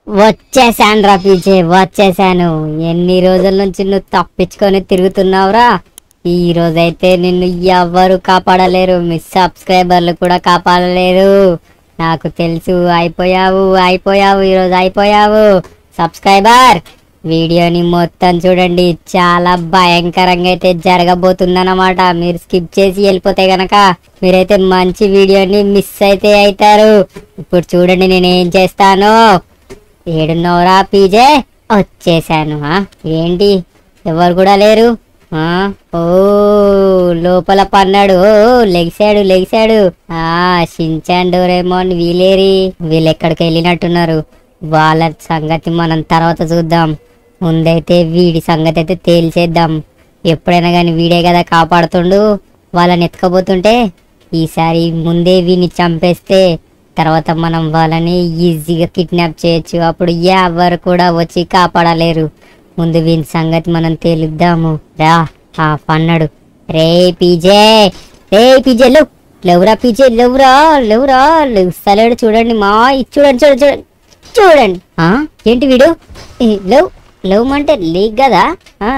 వచ్చేసాను రా పీచే వచ్చేసాను ఎన్ని రోజుల నుంచి నువ్వు తప్పించుకొని తిరుగుతున్నావురా ఈ రోజైతే నిన్ను ఎవ్వరు కాపాడలేరు మీ సబ్స్క్రైబర్లు కూడా కాపాడలేరు నాకు తెలుసు అయిపోయావు అయిపోయావు ఈరోజు అయిపోయావు సబ్స్క్రైబర్ వీడియోని మొత్తం చూడండి చాలా భయంకరంగా అయితే జరగబోతుందన్నమాట మీరు స్కిప్ చేసి వెళ్ళిపోతే గనక మీరైతే మంచి వీడియోని మిస్ అయితే అవుతారు ఇప్పుడు చూడండి నేను ఏం చేస్తాను ఏడున్నవరా పీజే వచ్చేసాను ఆ? ఏంటి ఎవరు కూడా లేరు ఆ? ఓ లోపల పన్నాడు ఓ లెగిసాడు లెగిసాడు ఆ షించాన్ డోరేమోన్ వీలేరి వీళ్ళు ఎక్కడికి వెళ్ళినట్టున్నారు వాళ్ళ సంగతి మనం తర్వాత చూద్దాం ముందైతే వీడి సంగతి అయితే తేల్చేద్దాం ఎప్పుడైనా కానీ వీడే కదా కాపాడుతుండు వాళ్ళని ఎత్తుకపోతుంటే ఈసారి ముందే వీడిని చంపేస్తే తర్వాత మనం వాళ్ళని ఈజీగా కిడ్నాప్ చేయొచ్చు అప్పుడు ఎవరు కూడా వచ్చి కాపాడలేరు ముందు వీని సంగతి మనం తేలుద్దాము రా ఆ పన్నాడు రే పీజే రే పీజే లేవు లేవురా పీజే లేవురా లేవురా లేవుస్తలేడు చూడండి మా ఇది చూడండి చూడండి చూడండి చూడండి ఆ ఏంటి వీడు ఏ, లేవు లేవమంటే లీక్ కదా ఆ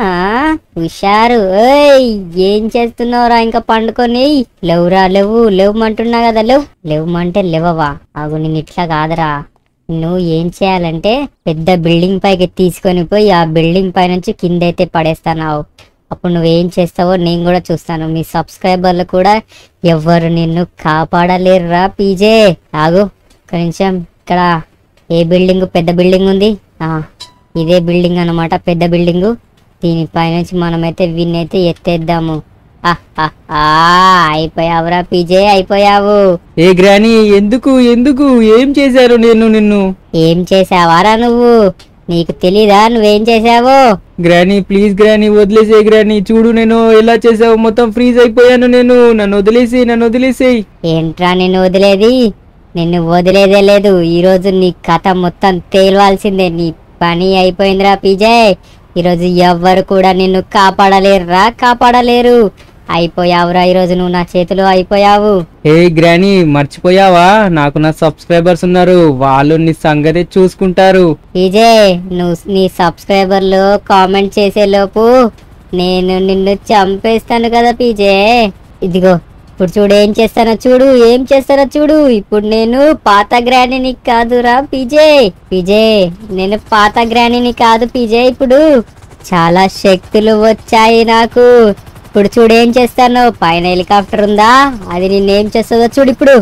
హుషారు ఏయ్ ఏం చేస్తున్నావురా ఇంకా పండుకొని లేవురా లేవు లేవమంటున్నా కదా లేవు లేవమంటే లేవవా అగు నేను ఇట్లా కాదురా నువ్వు ఏం చేయాలంటే పెద్ద బిల్డింగ్ పైకి తీసుకొని పోయి ఆ బిల్డింగ్ పై నుంచి కింద అయితే పడేస్తానావు అప్పుడు నువ్వేం చేస్తావో నేను కూడా చూస్తాను మీ సబ్స్క్రైబర్లు కూడా ఎవ్వరు నిన్ను కాపాడలేరురా పీజే ఆగు ఒక నిమిషం ఇక్కడ ఏ బిల్డింగ్ పెద్ద బిల్డింగ్ ఉంది ఆ ఇదే బిల్డింగ్ అన్నమాట పెద్ద బిల్డింగ్ దీనిపై నుంచి మనమైతే వీన్నైతే ఎత్తేద్దాము ఆ, ఆ, ఆ, అయిపోయావురా పీజే అయిపోయావు ఏ గ్రాని ఎందుకు ఎందుకు ఏం చేశారు నేను నిన్ను ఏం చేసావారా నువ్వు నీకు తెలీదా నువ్వేం చేసావో గ్రాని ప్లీజ్ గ్రాని వదిలేసే గ్రాని చూడు నేను ఎలా చేసావు మొత్తం ఫ్రీజ్ అయిపోయాను నేను నన్ను వదిలేసి నన్ను వదిలేసేయి ఏంట్రా నిన్ను వదిలేది నిన్ను వదిలేదే లేదు ఈరోజు నీ కథ మొత్తం తేలవాల్సిందే నీ పని అయిపోయిందిరా పీజయ్ ఈరోజు ఎవ్వరు కూడా నిన్ను కాపాడలేరురా కాపాడలేరు అయిపోయావురా ఈరోజు నువ్వు నా చేతిలో అయిపోయావు ఏ గ్రాని మర్చిపోయావా నాకు నా సబ్స్క్రైబర్స్ ఉన్నారు వాళ్ళు నీ సంగతి చూసుకుంటారు విజయ్ నువ్వు నీ సబ్స్క్రైబర్లు కామెంట్ చేసే లోపు నేను నిన్ను చంపేస్తాను కదా పీజే ఇదిగో ఇప్పుడు చూడు ఏం చేస్తానో చూడు ఏం చేస్తానో చూడు ఇప్పుడు నేను పాత గ్రాణిని కాదురా పీజే పీజే నేను పాత గ్రాణిని కాదు పీజే ఇప్పుడు చాలా శక్తులు వచ్చాయి నాకు ఇప్పుడు చూడు ఏం చేస్తాను పైన హెలికాప్టర్ ఉందా అది నిన్నేం చేస్తుందో చూడు ఇప్పుడు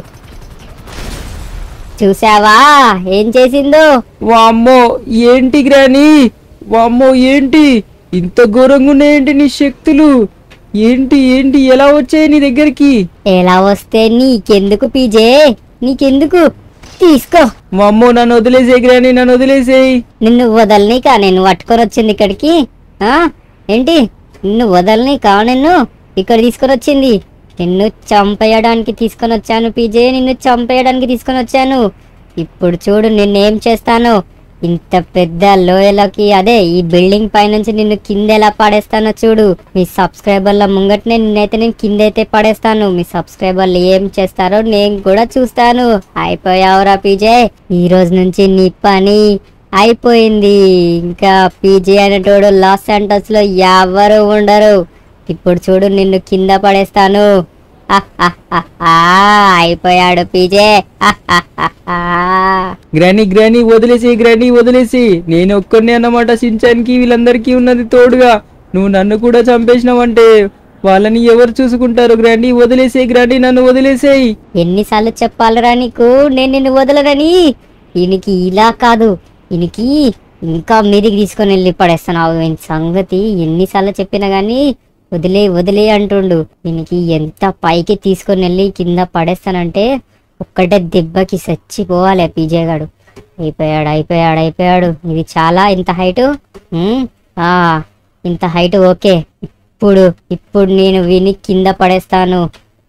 చూసావా ఏం చేసిందో వామ్మో ఏంటి గ్రాని వామ్మో ఏంటి ఇంత ఘోరంగా ఉన్నాయేంటి నీ శక్తులు ఏంటి ఏంటి ఎలా వచ్చాయి నీ దగ్గరికి ఎలా వస్తే నీకెందుకు పీజే నీకెందుకు తీసుకో వామ్మో నన్ను వదిలేసే గ్రాని నన్ను వదిలేసేయి నిన్ను వదలనీక నేను పట్టుకొని వచ్చింది ఇక్కడికి ఆ ఏంటి నిన్ను వదలనీక నిన్ను ఇక్కడ తీసుకొని వచ్చింది నిన్ను చంపేయడానికి తీసుకొని వచ్చాను పీజే నిన్ను చంపేయడానికి తీసుకొని వచ్చాను ఇప్పుడు చూడు నిన్నేం చేస్తాను ఇంత పెద్ద లోయలోకి అదే ఈ బిల్డింగ్ పైనుంచి నిన్ను కింద ఎలా పడేస్తానో చూడు మీ సబ్స్క్రైబర్ల ముంగటనే నిన్నైతే నేను కింద అయితే పడేస్తాను మీ సబ్స్క్రైబర్లు ఏం చేస్తారో నేను కూడా చూస్తాను అయిపోయావురా పీజే ఈ రోజు నుంచి నీ పని అయిపోయింది ఇంకా పీజే అనేటోడు లాస్ శాంటోస్ లో ఎవరు ఉండరు ఇప్పుడు చూడు నిన్ను కింద పడేస్తాను అహ్హహ్హహా, అయిపోయాడు పీజే అహ్హహ్హహా. గ్రాని గ్రాని వదిలేసి గ్రాని వదిలేసి నేను ఒక్కరిని అన్నమాట సించానికి వీళ్ళందరికీ ఉన్నది తోడుగా నువ్వు నన్ను కూడా చంపేసినావంటే వాళ్ళని ఎవరు చూసుకుంటారు గ్రాని వదిలేసే గ్రాని నన్ను వదిలేసేయి ఎన్నిసార్లు చెప్పాలరా నీకు నేను నిన్ను వదలనని ఈయనకి ఇలా కాదు ఈయనకి ఇంకా మీదికి తీసుకొని వెళ్ళి పడేస్తున్నావు ఈయన సంగతి ఎన్నిసార్లు చెప్పినా గానీ వదిలే వదిలే అంటుండు దీనికి ఎంత పైకి తీసుకొని వెళ్ళి కింద పడేస్తానంటే ఒక్కటే దెబ్బకి చచ్చిపోవాలి ఆ పీజే గాడు అయిపోయాడు అయిపోయాడు అయిపోయాడు ఇది చాలా ఇంత హైట్ ఆ ఇంత హైట్ ఓకే ఇప్పుడు ఇప్పుడు నేను విని కింద పడేస్తాను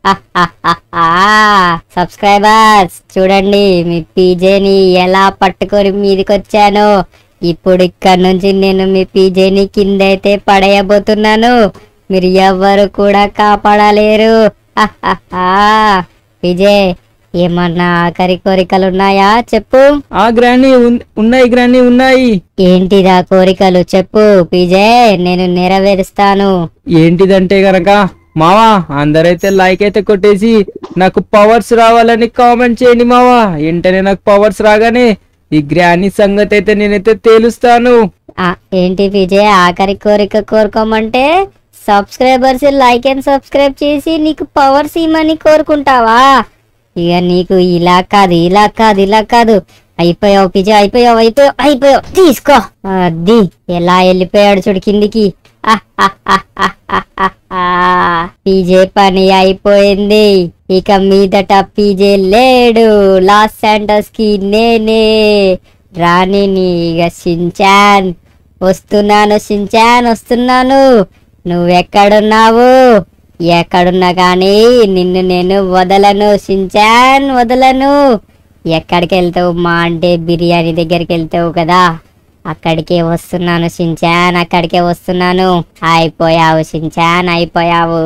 సబ్స్క్రైబర్స్ చూడండి మీ పీజేని ఎలా పట్టుకొని మీదికి వచ్చాను ఇప్పుడు ఇక్కడ నుంచి నేను మీ పీజేని కింద అయితే పడేయబోతున్నాను మీరు ఎవ్వరు కూడా కాపాడలేరు పీజే ఏమన్నా ఆఖరి కోరికలు ఉన్నాయా చెప్పు ఆ గ్రాని ఉన్- ఉన్నాయి గ్రాని ఉన్నాయి ఏంటిదా కోరికలు చెప్పు పీజే నేను నెరవేరుస్తాను ఏంటిదంటే గనక మావా అందరైతే లైక్ అయితే కొట్టేసి నాకు పవర్స్ రావాలని కామెంట్ చేయండి మావా వెంటనే నాకు పవర్స్ రాగానే ఈ గ్రాని సంగతి అయితే నేనైతే తేలుస్తాను ఆ, ఏంటి పీజే ఆఖరి కోరిక కోరుకోమంటే సబ్స్క్రైబర్స్ లైక్ అండ్ సబ్స్క్రైబ్ చేసి నీకు పవర్స్ ఇమ్మని కోరుకుంటావా ఇక నీకు ఇలా కాదు ఇలా కాదు ఇలా కాదు అయిపోయావు పిజే అయిపోయావు అయిపోయావు అయిపోయావు తీసుకో అది ఎలా వెళ్ళిపోయాడు చూడు కిందికి పీజే పని అయిపోయింది ఇక మీదట పీజే లేడు లాస్ శాంటోస్ కి నేనే రాణిని ఇక షించాన్ వస్తున్నాను షించాన్ వస్తున్నాను నువ్వెక్కడున్నావు ఎక్కడున్నా కానీ నిన్ను నేను వదలను షించాన్ వదలను ఎక్కడికి వెళ్తావు మా అంటే బిర్యానీ దగ్గరికి వెళ్తావు కదా అక్కడికే వస్తున్నాను షించాన్ అక్కడికే వస్తున్నాను అయిపోయావు షించాన్ అయిపోయావు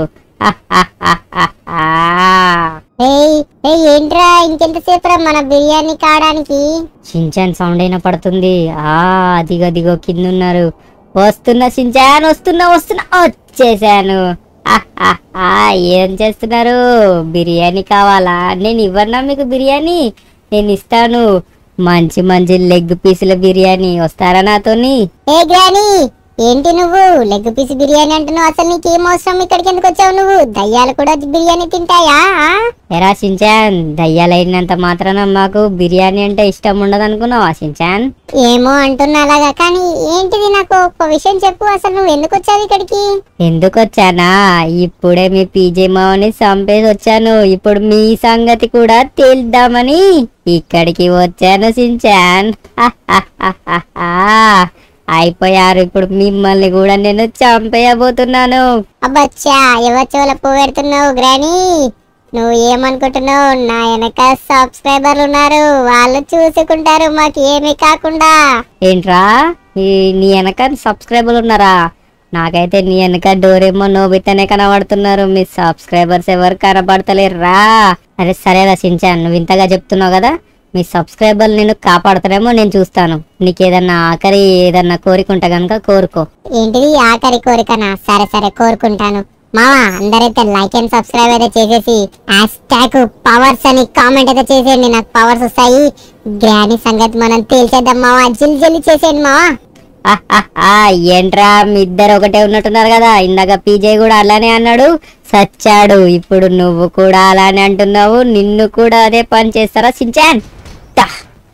ఏయ్ ఏయ్ ఏంట్రా ఇంకెంతసేపు రా మన బిర్యానీ కావడానికి షించాన్ సౌండ్ అయినా పడుతుంది ఆ అదిగో అదిగో కింద ఉన్నారు వస్తున్నా షించాన్ వస్తున్నా వస్తున్నా వచ్చేసాను ఆహాహా, ఏం చేస్తున్నారు బిర్యానీ కావాలా నేను ఇవ్వనా మీకు బిర్యానీ నేను ఇస్తాను మంచి మంచి లెగ్ పీసుల బిర్యానీ వస్తారా నాతోని ఏ గ్రాని ఏంటి నువ్వు లెగ్ పీస్ బిర్యానీ అంటున్నావు అసలు నీకేం అవసరం ఇక్కడికి ఎందుకు వచ్చావు నువ్వు దయ్యాలు కూడా బిర్యానీ తింటాయా ఆ? ఎరా షించాన్ దయ్యాలైనంత మాత్రాన మాకు బిర్యానీ అంటే ఇష్టం ఉండదు అనుకున్నావా షించాన్ ఏమో అంటున్నా అలాగా కానీ ఏంటిది నాకు ఒక విషయం చెప్పు అసలు నువ్వు ఎందుకు వచ్చావు ఇక్కడికి ఎందుకు వచ్చానా ఇప్పుడే మీ పీజే మావని చంపేసి వచ్చాను ఇప్పుడు మీ సంగతి కూడా తేల్దామని ఇక్కడికి వచ్చాను సించాన్ అయిపోయారు ఇప్పుడు మిమ్మల్ని కూడా నేను చంపేయబోతున్నాను అబ్బచ్చా ఎవరి చెవుల పువ్వు పెడుతున్నావు గ్రాని నువ్వు ఏమనుకుంటున్నావు నా వెనక సబ్స్క్రైబర్లు ఉన్నారు వాళ్ళు చూసుకుంటారు మాకు ఏమీ కాకుండా ఏంట్రా ఈ నీ వెనక సబ్స్క్రైబర్లు ఉన్నారా నాకైతే నీ వెనక డోరేమో నోబితనే కనబడుతున్నారు మీ సబ్స్క్రైబర్స్ ఎవరు కనబడతలేరు రా అరే సరేరా సించాన్ నువ్వు ఇంతగా చెప్తున్నావు కదా మీ సబ్స్క్రైబర్లు నేను కాపాడుతానేమో నేను చూస్తాను నీకు ఏదన్నా ఆఖరి ఏదన్నా కోరిక ఉంటే కనుక కోరుకో ఏంటిది ఆఖరి కోరికనా సరే సరే కోరుకుంటాను మావా అందరైతే లైక్ అండ్ సబ్స్క్రైబ్ అయితే చేసేసి హ్యాష్ ట్యాగ్ పవర్స్ అని కామెంట్ అయితే చేసేయండి నాకు పవర్స్ వస్తాయి గ్రాని సంగతి మనం తేల్చేద్దాం మావా జల్ది జల్ది చేసేయండి మావా ఆహాహా, ఏంట్రా మీ ఇద్దరు ఒకటే ఉన్నట్టున్నారు కదా ఇందాక పీజే కూడా అలానే అన్నాడు సచ్చాడు ఇప్పుడు నువ్వు కూడా అలానే అంటున్నావు నిన్ను కూడా అదే పని చేస్తారా సించాన్ తా.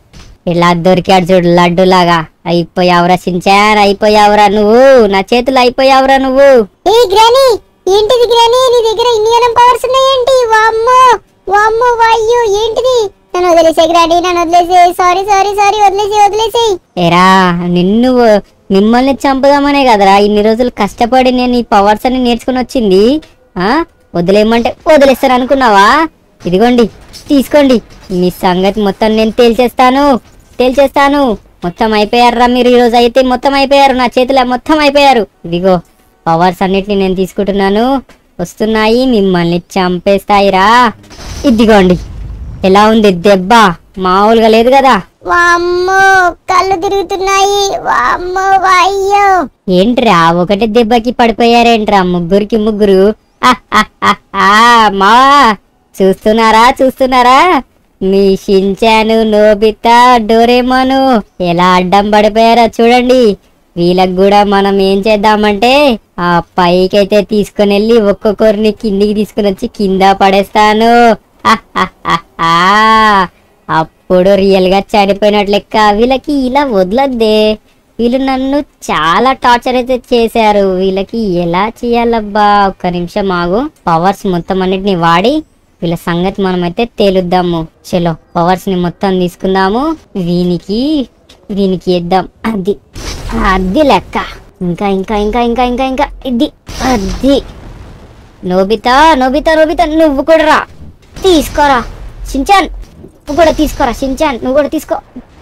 ఇలా దొరికాడు చూడు లడ్డు లాగా అయిపోయావురా సించాన్ అయిపోయావురా నువ్వు నా చేతులు అయిపోయావురా నువ్వు ఏ గ్రాని ఏంటిది గ్రాని నీ దగ్గర ఇన్ని గణం పవర్స్ ఉన్నాయేంటి వామ్మో వామ్మో వాయ్యో ఏంటిది నన్ను వదిలేసే గ్రాని నన్ను వదిలేసే సారీ సారీ సారీ వదిలేసి వదిలేసి ఏరా నిన్ను మిమ్మల్ని చంపుదామనే కదరా ఇన్ని రోజులు కష్టపడి నేను ఈ పవర్స్ అని నేర్చుకుని వచ్చింది ఆ వదిలేయమంటే వదిలేస్తాను అనుకున్నావా ఇదిగోండి తీసుకోండి మీ సంగతి మొత్తం నేను తేల్చేస్తాను తేల్చేస్తాను మొత్తం అయిపోయారురా మీరు ఈ రోజు అయితే మొత్తం అయిపోయారు నా చేతిలో మొత్తం అయిపోయారు ఇదిగో పవర్స్ అన్నిటిని నేను తీసుకుంటున్నాను వస్తున్నాయి మిమ్మల్ని చంపేస్తాయిరా ఇదిగోండి ఎలా ఉంది దెబ్బ మామూలుగా లేదు కదా వామ్మో కళ్ళు తిరుగుతున్నాయి వామ్మో వాయ్యో ఏంట్రా ఒకటి దెబ్బకి పడిపోయారేంట్రా ముగ్గురికి ముగ్గురు ఆహాహాహా, మా చూస్తున్నారా చూస్తున్నారా మీ షించాను నోబితా డోరేమోను ఎలా అడ్డం పడిపోయారో చూడండి వీళ్ళకి కూడా మనం ఏం చేద్దామంటే ఆ పైకైతే తీసుకుని వెళ్ళి ఒక్కొక్కరిని కిందికి తీసుకుని వచ్చి కింద పడేస్తాను ఆహాహాహా. అప్పుడు రియల్ గా చనిపోయినట్లు లెక్క వీళ్ళకి ఇలా వదలద్దే వీళ్ళు నన్ను చాలా టార్చర్ అయితే చేశారు వీళ్ళకి ఎలా చేయాలబ్బా ఒక్క నిమిషం ఆగు పవర్స్ మొత్తం అన్నిటిని వాడి వీళ్ళ సంగతి మనమైతే తేలుద్దాము చలో పవర్స్ ని మొత్తం తీసుకుందాము వీనికి వీనికి ఇద్దాం అది అది లెక్క ఇంకా ఇంకా ఇంకా ఇంకా ఇంకా ఇంకా ఇది అది నోబితా నోబితా నోబితా నువ్వు కూడా రా తీసుకోరా షించాన్ నువ్వు కూడా తీసుకోరా షించాన్ నువ్వు కూడా తీసుకో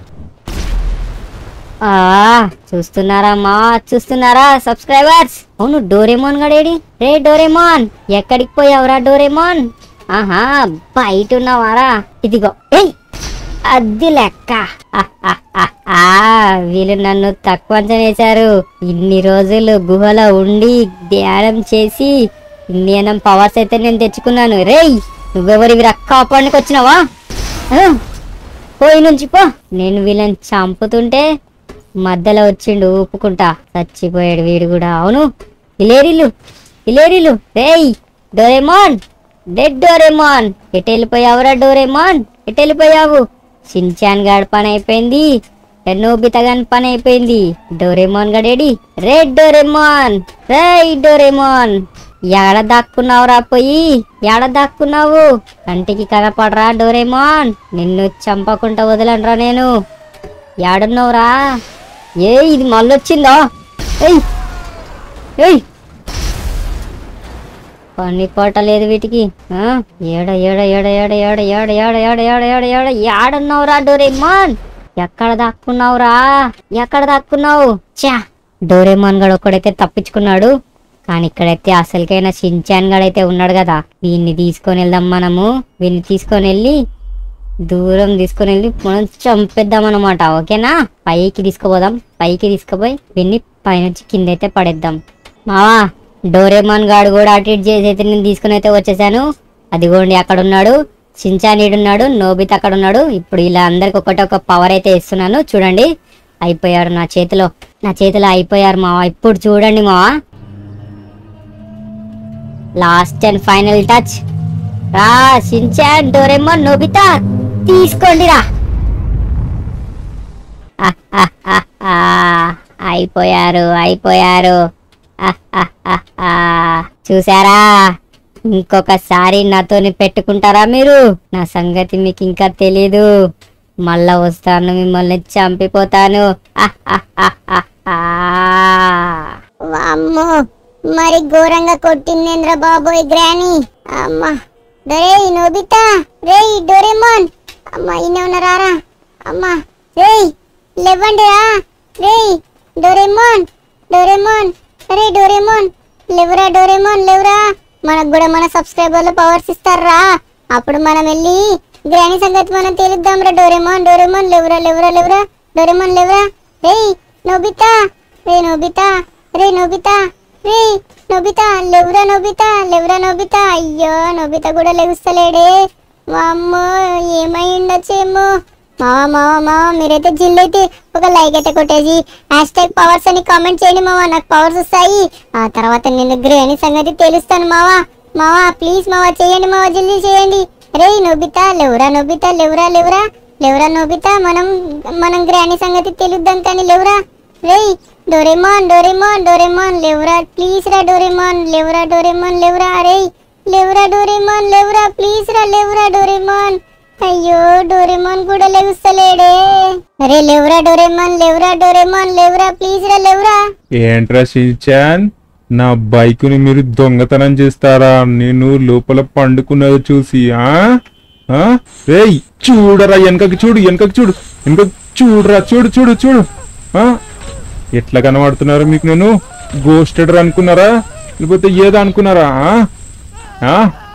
ఆ చూస్తున్నారా మా చూస్తున్నారా సబ్స్క్రైబర్స్ అవును డోరేమోన్ గడేడి రే డోరేమోన్ ఎక్కడికి పోయావురా డోరేమోన్ ఆహా బయట ఉన్నవారా ఇదిగో ఏయ్ అది లెక్క ఆహాహాహా. వీళ్ళు నన్ను తక్కువ అంచనా వేశారు ఇన్ని రోజులు గుహలో ఉండి ధ్యానం చేసి ఇన్ని అనం పవర్స్ అయితే నేను తెచ్చుకున్నాను రేయ్ నువ్వెవరివి కాపాడానికి వచ్చినావా ఆ, పోయి నుంచి పో నేను వీళ్ళని చంపుతుంటే మధ్యలో వచ్చిండు ఊపుకుంటా చచ్చిపోయాడు వీడు కూడా అవును ఇలేరీలు ఇలేరీలు రేయ్ డోరేమాన్ డెడ్ డోరేమాన్ ఎటు వెళ్ళిపోయావురా డోరేమాన్ ఎటు వెళ్ళిపోయావు షిన్చాన్ గాడి పని అయిపోయింది నోబితా గాని పని అయిపోయింది డోరేమాన్ గడేడి రెడ్ డోరేమాన్ రేయ్ డోరేమాన్ ఎడ దాక్కున్నావురా పోయి ఎడ దాక్కున్నావు కంటికి కనపడరా డోరేమాన్ నిన్ను చంపకుండా వదలనరా నేను ఏడున్నావురా ఏ ఇది మళ్ళొచ్చిందా ఏయ్ ఏయ్ పని పట్టలేదు వీటికి ఆ? ఏడ ఏడ ఏడ ఏడ ఏడ ఏడ ఏడ ఏడ ఏడ ఏడ ఏడ ఏడున్నావురా డోరేమాన్ ఎక్కడ దాక్కున్నావురా ఎక్కడ దాక్కున్నావు చా డోరేమాన్ గడు ఒక్కడైతే తప్పించుకున్నాడు కానీ ఇక్కడైతే అసలుకైనా షించాన్ గడైతే ఉన్నాడు కదా వీన్ని తీసుకొని వెళ్దాం మనము వీన్ని తీసుకొని వెళ్ళి దూరం తీసుకొని వెళ్ళి మనం చంపేద్దాం అనమాట ఓకేనా పైకి తీసుకుపోదాం పైకి తీసుకుపోయి వీన్ని పైనుంచి కింద అయితే పడేద్దాం మావా డోరేమాన్ గాడు కూడా అటు ఇటు చేసి అయితే నేను తీసుకుని అయితే వచ్చేసాను అదిగోండి అక్కడ ఉన్నాడు ఉన్నాడు నోబిత్ అక్కడ ఉన్నాడు ఇప్పుడు ఇలా అందరికి ఒకటి ఒక పవర్ అయితే ఇస్తున్నాను చూడండి అయిపోయారు నా చేతిలో నా చేతిలో అయిపోయారు మావా ఇప్పుడు చూడండి మావా లాస్ట్ అండ్ ఫైనల్ టచ్ రా షించాన్ డోరేమోన్ నోబితా తీసుకోండి రా ఆహాహాహా. అయిపోయారు అయిపోయారు ఆహాహాహా. చూసారా ఇంకొకసారి నాతోని పెట్టుకుంటారా మీరు నా సంగతి మీకు ఇంకా తెలీదు మళ్ళా వస్తాను మిమ్మల్ని చంపిపోతాను ఆహాహాహా. వామ్మో మరి ఘోరంగా కొట్టిందేంద్ర బాబోయ్ గ్రాని అమ్మా రేయ్ నోబితా రేయ్ డోరేమోన్ అమ్మా ఈయన ఉన్నారా అమ్మా రేయ్ లేవండి రా రేయ్ డోరేమోన్ డోరేమోన్ అరే డోరేమోన్ లేవురా డోరేమోన్ లేవురా మనకు కూడా మన సబ్స్క్రైబర్లు పవర్స్ ఇస్తారా అప్పుడు మనం వెళ్ళి గ్రాని సంగతి మనం తేలుద్దాం రా డోరేమోన్ డోరేమోన్ లేవురా లేవురా లేవురా డోరేమోన్ లేవురా రేయ్ నోబితా రే నోబితా రే నోబితా రే నోబితా లేవురా నోబితా లేవురా నోబితా అయ్యో నోబితా కూడా లెగుస్తలేడే వామ్మో ఏమై ఉండొచ్చేమో మావా మావా మావా మీరైతే జిల్లైతే ఒక లైక్ అయితే కొట్టేసి హ్యాష్ ట్యాగ్ పవర్స్ అని కామెంట్ చేయండి మావా నాకు పవర్స్ వస్తాయి ఆ తర్వాత నేను గ్రేని సంగతి తెలుస్తాను మావా మావా ప్లీజ్ మావా చేయండి మావా జల్దీ చేయండి రే నోబితా లేవురా నోబితా లేవురా లేవురా లేవురా నోబితా మనం మనం గ్రాని సంగతి తెలుద్దాం కానీ లేవురా రేయ్ డోరేమాన్ డోరేమాన్ డోరేమాన్ లేవురా ప్లీజ్ రా డోరేమాన్ లేవురా డోరేమాన్ లేవురా రేయ్ లేవురా డోరేమాన్ లేవురా ప్లీజ్ రా లేవురా డోరేమాన్ అయ్యో డోరేమాన్ కూడా లెగుస్తలేడే అరే లేవురా డోరేమాన్ లేవురా డోరేమాన్ లేవురా ప్లీజ్ రా లేవురా ఏంట్రా షించాన్ నా బైకుని మీరు దొంగతనం చేస్తారా నేను లోపల పండుకున్నది చూసి ఆ ఆ? రేయ్ చూడరా వెనకకి చూడు వెనకకి చూడు వెనకకి చూడరా చూడు చూడు చూడు ఆ ఎట్లా కనబడుతున్నారు మీకు నేను గోస్టెడర్ అనుకున్నారా లేకపోతే ఏదో అనుకున్నారా ఆ? ఆ?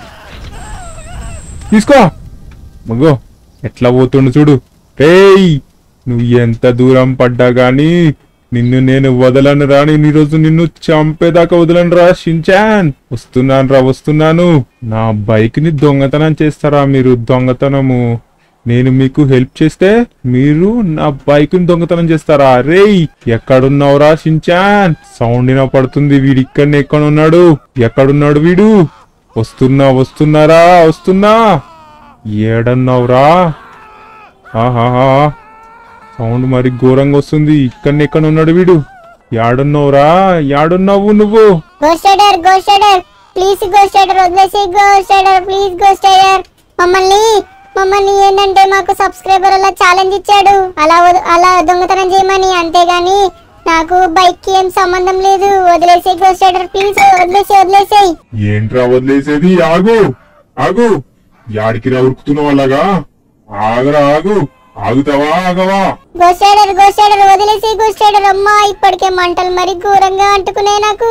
తీసుకో మగో ఎట్లా పోతుండు చూడు రేయ్ నువ్వు ఎంత దూరం పడ్డా గాని నిన్ను నేను వదలను రా నేను ఈరోజు నిన్ను చంపేదాకా వదలను రా షించాన్ వస్తున్నాను రా వస్తున్నాను నా బైక్ ని దొంగతనం చేస్తారా మీరు దొంగతనము నేను మీకు హెల్ప్ చేస్తే మీరు నా బైక్ ని దొంగతనం చేస్తారా రేయ్ ఎక్కడున్నావురా షించాన్ సౌండ్ పడుతుంది వీడు ఇక్కడనే ఎక్కడ ఉన్నాడు ఎక్కడున్నాడు వీడు వస్తున్నా వస్తున్నారా వస్తున్నా ఏడన్నావురా ఆహాహా సౌండ్ మరి ఘోరంగా వస్తుంది ఇక్కడనే ఎక్కడ ఉన్నాడు వీడు యాడున్నావురా యాడున్నావు నువ్వు గోస్టైడర్ గోస్టైడర్ ప్లీజ్ గోస్టైడర్ వదిలేసి గోస్టైడర్ ప్లీజ్ గోస్టైడర్ మమ్మల్ని మమ్మల్ని ఏంటంటే మాకు సబ్స్క్రైబర్ అలా ఛాలెంజ్ ఇచ్చాడు అలా వద- అలా దొంగతనం చేయమని అంతేగాని నాకు బైక్ కి ఏం సంబంధం లేదు వదిలేసి గోస్టైడర్ ప్లీజ్ వదిలేసి వదిలేసేయ్ ఏంట్రా వదిలేసేది ఆగు ఆగు యాడికి రా ఉరుకుతున్నావు అలాగా ఆగరా ఆగు ఆగుతావా ఆగవా గోస్టైడర్ గోస్టైడర్ వదిలేసి గోస్టైడర్ అమ్మా ఇప్పటికే మంటలు మరి ఘోరంగా అంటుకునే నాకు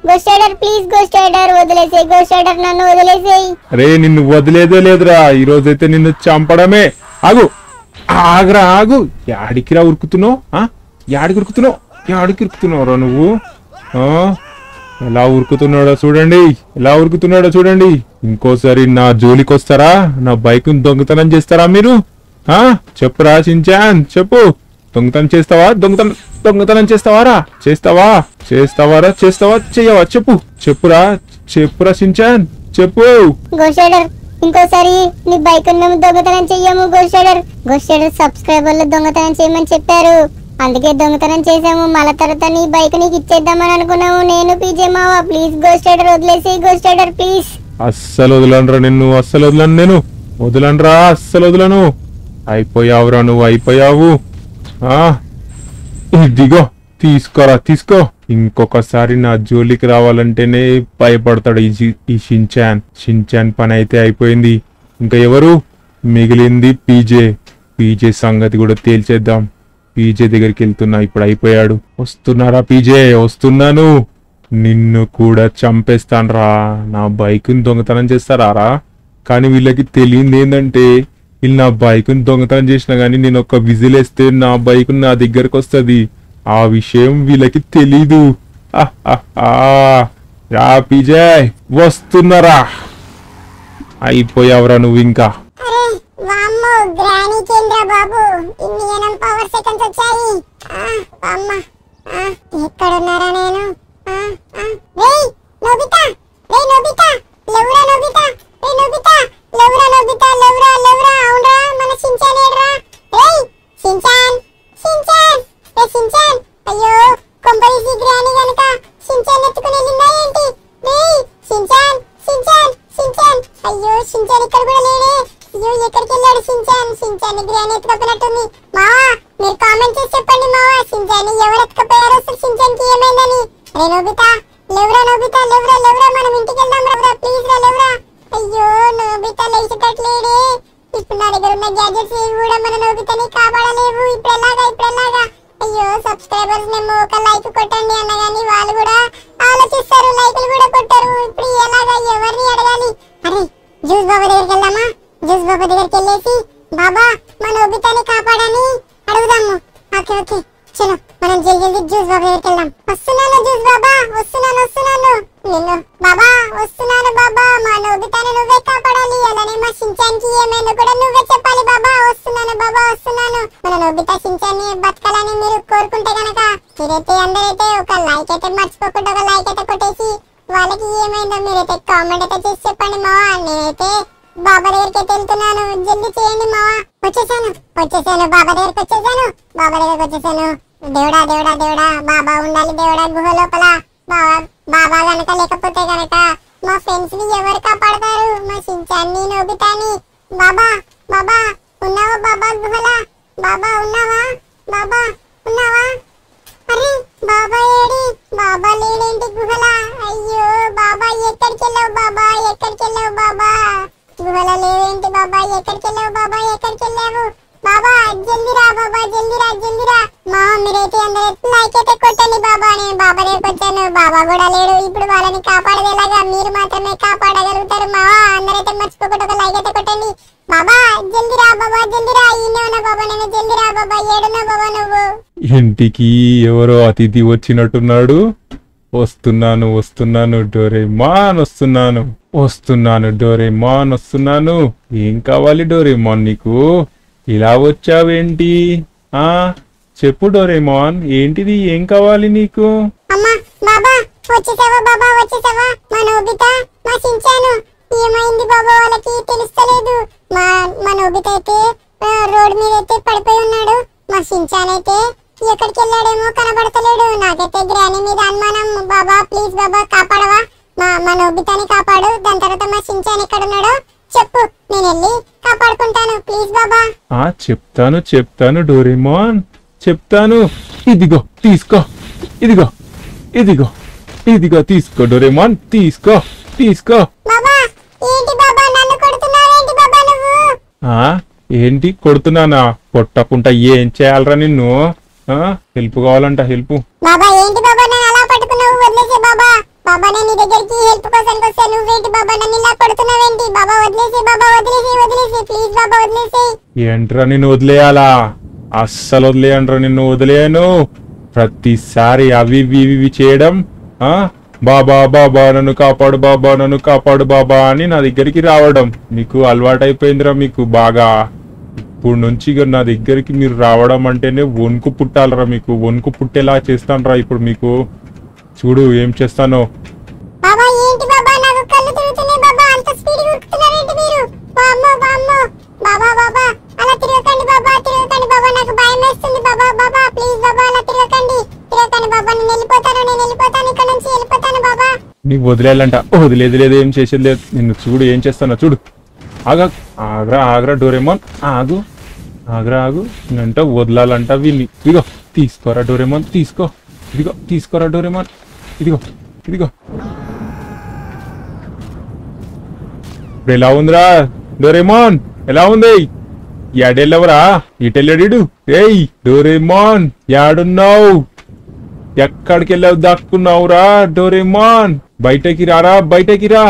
Ghost Rider please Ghost Rider వదిలేసేయ్ గోస్ట్ రైడర్ నన్ను వదిలేసేయ్ అరే నిన్ను వదిలేదే లేదురా ఈ రోజైతే నిన్ను చంపడమే ఆగు ఆగరా ఆగు యాడికిరా ఉరుకుతున్నావు ఆ? యాడికి ఉరుకుతున్నావు యాడికి ఉరుకుతున్నావురా నువ్వు ఆ? ఎలా ఉరుకుతున్నాడో చూడండి ఎలా ఉరుకుతున్నాడో చూడండి ఇంకోసారి నా జోలికి వస్తారా నా బైక్ దొంగతనం చేస్తారా మీరు ఆ చెప్పురా చించాన్ చెప్పు దొంగతనం చేస్తావా దొంగతనం దొంగతనం చేస్తావారా చేస్తావా చేస్తావారా చేస్తావా చెయ్యవా చెప్పు చెప్పురా చెప్పురా చించాన్ చెప్పు గోస్ట్ రైడర్ ఇంకోసారి నీ బైక్ మేము దొంగతనం చెయ్యము గోస్ట్ రైడర్ గోస్ట్ రైడర్ సబ్స్క్రైబర్లు దొంగతనం చేయమని చెప్పారు అందుకే దొంగతనం చేసాము మళ్ళా తర్వాత నీ బైక్ నీకు ఇచ్చేద్దామని అనుకున్నాము నేను పీజే మావా ప్లీజ్ గోస్ట్ రైడర్ వదిలేసి గోస్ట్ రైడర్ ప్లీజ్ అస్సలు వదలనరా నిన్ను అస్సలు వదలను నేను వదలనరా అస్సలు వదలను అయిపోయావురా నువ్వు అయిపోయావు ఆ ఇదిగో తీసుకోరా తీసుకో ఇంకొకసారి నా జోలికి రావాలంటేనే భయపడతాడు ఈ జి- ఈ షించాన్ షించాన్ పని అయితే అయిపోయింది ఇంకా ఎవరు మిగిలింది పీజే పీజే సంగతి కూడా తేల్చేద్దాం పీజే దగ్గరికి వెళ్తున్నా ఇప్పుడు అయిపోయాడు వస్తున్నారా పీజే వస్తున్నాను నిన్ను కూడా చంపేస్తాన్రా నా బైక్ని దొంగతనం చేస్తారా కానీ వీళ్ళకి తెలియంది ఏంటంటే వీళ్ళు నా బైక్ని దొంగతనం చేసినా కానీ నేను ఒక విజిల్ వేస్తే నా బైక్ నా దగ్గరకు వస్తుంది ఆ విషయం వీళ్ళకి తెలీదు ఆహాహా. రా పీజయ్ వస్తున్నారా అయిపోయావురా నువ్వు ఇంకా అరే వామ్మో గ్రానీ కేంద్ర బాబు ఇన్ని ఏనం పవర్ సెకండ్స్ వచ్చాయి ఆ, అమ్మ ఆ, ఎక్కడున్నారా నేను ఆ, ఆ. రేయ్ నోబితా రేయ్ నోబితా లెవురా నోబితా రేయ్ నోబితా లెవురా నోబితా లెవురా లెవురా అవునరా మన షించాన్ ఏడ్రా రేయ్ షించాన్ షించాన్ రే షించాన్ అయ్యో కొంపరీసి గ్రానీ గనుక షించాన్ ఎత్తుకుని వెళ్ళిందా ఏంటి రేయ్ షించాన్ షించాన్ షించాన్ అయ్యో షించాన్ ఇక్కడ కూడా లేడే అయ్యో ఎక్కడికి వెళ్ళాడు షించాన్ షించాన్ గ్రానీ ఎత్తుకపోయినట్టుంది మావా మీరు కామెంట్ చేసి చెప్పండి మావా షించాన్ ఎవరు ఎత్తుకపోయారో అసలు షించాన్ కి ఏమైందని రే నోబితా లేవురా నోబితా లేవురా లేవురా మనం ఇంటికి వెళ్దాం రా ప్లీజ్ రా లేవురా అయ్యో నోబితా లేచేటట్లేడే ఇప్పుడు నా దగ్గర ఉన్న గ్యాజెట్స్ ఏవి కూడా మన నోబితాని కాపాడలేవు ఇప్పుడు ఎలాగా ఇప్పుడు ఎలాగా అయ్యో సబ్స్క్రైబర్స్ మేము ఒక లైక్ కొట్టండి అన్నగాని వాళ్ళు కూడా ఆలోచిస్తారు లైకులు కూడా కొట్టారు ఇప్పుడు ఎలాగా ఎవరిని అడగాలి అరే జ్యూస్ బాబా దగ్గరికి వెళ్దామా జ్యూస్ బాబా దగ్గరికి వెళ్ళేసి బాబా మన నోబితాని కాపాడని అడుగుదాము ఓకే ఓకే చలో మనం జల్ది జల్ది జ్యూస్ బాబా దగ్గరికి వెళ్దాం వస్తున్నాను జ్యూస్ బాబా వస్తున్నాను వస్తున్నాను నిన్ను బాబా వస్తున్నాను బాబా మా నోబితాను నువ్వే కాపాడాలి అలానే మా షించాన్కి ఏమైనా కూడా నువ్వే చెప్పాలి బాబా వస్తున్నాను బాబా వస్తున్నాను మన నోబితా షించాన్ని బతకాలని మీరు కోరుకుంటే గనక మీరైతే అందరైతే ఒక లైక్ అయితే మర్చిపోకుండా ఒక లైక్ అయితే కొట్టేసి వాళ్ళకి ఏమైందో మీరైతే కామెంట్ అయితే చేసి చెప్పండి మావా నేనైతే బాబా దగ్గరికి అయితే వెళ్తున్నాను జల్దీ చేయండి మావా వచ్చేసాను వచ్చేసాను బాబా దగ్గరికి వచ్చేసాను బాబా దగ్గరికి వచ్చేసాను దేవుడా దేవుడా దేవుడా బాబా ఉండాలి దేవుడా గుహ లోపల బాబా బాబా గనక లేకపోతే గనక మా ఫ్రెండ్స్ ని ఎవరు కాపాడతారు మా షించాన్ని నోబితాని బాబా బాబా ఉన్నావా బాబా గుహలా బాబా ఉన్నావా బాబా ఉన్నావా అరే బాబా ఏడి బాబా లేడేంటి గుహలా అయ్యో బాబా ఎక్కడికి వెళ్ళావు బాబా ఎక్కడికి వెళ్ళావు బాబా గుహల లేవేంటి బాబా ఎక్కడికి వెళ్ళావు బాబా ఎక్కడికి వెళ్ళావు బాబా జల్దీ రా బాబా జల్దీ రా జల్దీ రా మా మీరైతే అందరూ లైక్ అయితే కొట్టండి బాబా నేను బాబా దగ్గరికి వచ్చాను బాబా కూడా లేడు ఇప్పుడు వాళ్ళని కాపాడేది ఎలాగా మీరు మాత్రమే కాపాడగలుగుతారు మావా అందరైతే మర్చిపోకుండా ఒక లైక్ అయితే కొట్టండి బాబా జల్దీ రా బాబా జల్దీ రా ఈయన ఉన్నా బాబా నేను జల్దీ రా బాబా ఏడున్నా బాబా నువ్వు ఇంటికి ఎవరో అతిథి వచ్చినట్టున్నాడు వస్తున్నాను వస్తున్నాను డోరేమాన్ వస్తున్నాను వస్తున్నాను డోరేమాన్ వస్తున్నాను ఏం కావాలి డోరేమాన్ నీకు ఇలా వచ్చావేంటి ఆ చెప్పు డోరేమాన్ ఏంటిది ఏం కావాలి నీకు అమ్మా బాబా వచ్చేసావా బాబా వచ్చేసావా మా నోబిత మా సించాను ఏమైంది బాబా వాళ్ళకి తెలుస్తలేదు మా మా నోబిత అయితే ఆ, రోడ్ మీద అయితే పడిపోయి ఉన్నాడు మా సించాన్ అయితే ఎక్కడికి వెళ్ళాడేమో కనబడతలేడు నాకైతే గ్రాని మీద అనుమానం బాబా ప్లీజ్ బాబా కాపాడవా మా మా నోబితాని కాపాడు దాని తర్వాత మా సించాన్ ఎక్కడ ఉన్నాడో చెప్పు నేను వెళ్ళి కాపాడుకుంటాను ప్లీజ్ బాబా ఆ చెప్తాను చెప్తాను డోరేమాన్ చెప్తాను ఇదిగో తీసుకో ఇదిగో ఇదిగో ఇదిగో తీసుకో డోరేమాన్ తీసుకో తీసుకో బాబా ఏంటి బాబా నన్ను కొడుతున్నావేంటి బాబా నువ్వు ఆ ఏంటి కొడుతున్నానా కొట్టకుండా ఏం చేయాలరా నిన్ను ఆ హెల్ప్ కావాలంట హెల్ప్ బాబా ఏంటి బాబా నన్ను అలా పట్టుకున్నావు వదిలేసే బాబా బాబా నేను నీ దగ్గరికి హెల్ప్ కోసం వస్తా నువ్వేంటి బాబా నన్ను ఇలా కొడుతున్నావేంటి బాబా వదిలేసి బాబా వదిలేసి వదిలేసి ప్లీజ్ బాబా వదిలేసి ఏంట్రా నిన్ను వదిలేయాలా అస్సలు వదిలేయంట్రా నిన్ను వదిలేయను ప్రతిసారి అవి ఇవి ఇవి ఇవి చేయడం ఆ బాబా బాబా నన్ను కాపాడు బాబా నన్ను కాపాడు బాబా అని నా దగ్గరికి రావడం మీకు అలవాటైపోయిందిరా మీకు బాగా ఇప్పుడు నుంచి ఇక నా దగ్గరికి మీరు రావడం అంటేనే వణుకు పుట్టాలరా మీకు వణుకు పుట్టేలా చేస్తానురా ఇప్పుడు మీకు చూడు ఏం చేస్తానో బాబా ఏంటి బాబా నాకు కళ్ళు తిరుగుతున్నాయి బాబా అంత స్పీడ్ ఉరుకుతున్నారేంటి మీరు వామ్మో వామ్మో బాబా బాబా అలా తిరగకండి బాబా తిరగకండి బాబా నాకు భయం వేస్తుంది బాబా బాబా ప్లీజ్ బాబా అలా తిరగకండి తిరగకండి బాబా నేను వెళ్ళిపోతాను నేను వెళ్ళిపోతాను ఇక్కడ నుంచి వెళ్ళిపోతాను బాబా నీకు వదిలేయాలంట వదిలేదు లేదు ఏం చేసేది లేదు నిన్ను చూడు ఏం చేస్తానో చూడు ఆగా ఆగ్రా ఆగ్రా డోరేమోన్ ఆగు ఆగ్రా ఆగు అంటే వదలాలంట వీళ్ళని ఇదిగో తీసుకోరా డోరేమోన్ తీసుకో ఇదిగో తీసుకోరా డోరేమోన్ ఇదిగో ఇదిగో ఇప్పుడు ఎలా ఉందిరా డోరేమోన్ ఎలా ఉంది యాడెళ్ళవరా ఇటెళ్ళాడు ఏయ్ డోరేమోన్ యాడున్నావు ఎక్కడికి వెళ్ళావు దాక్కున్నావురా డోరేమాన్ బయటకి రారా బయటకి రా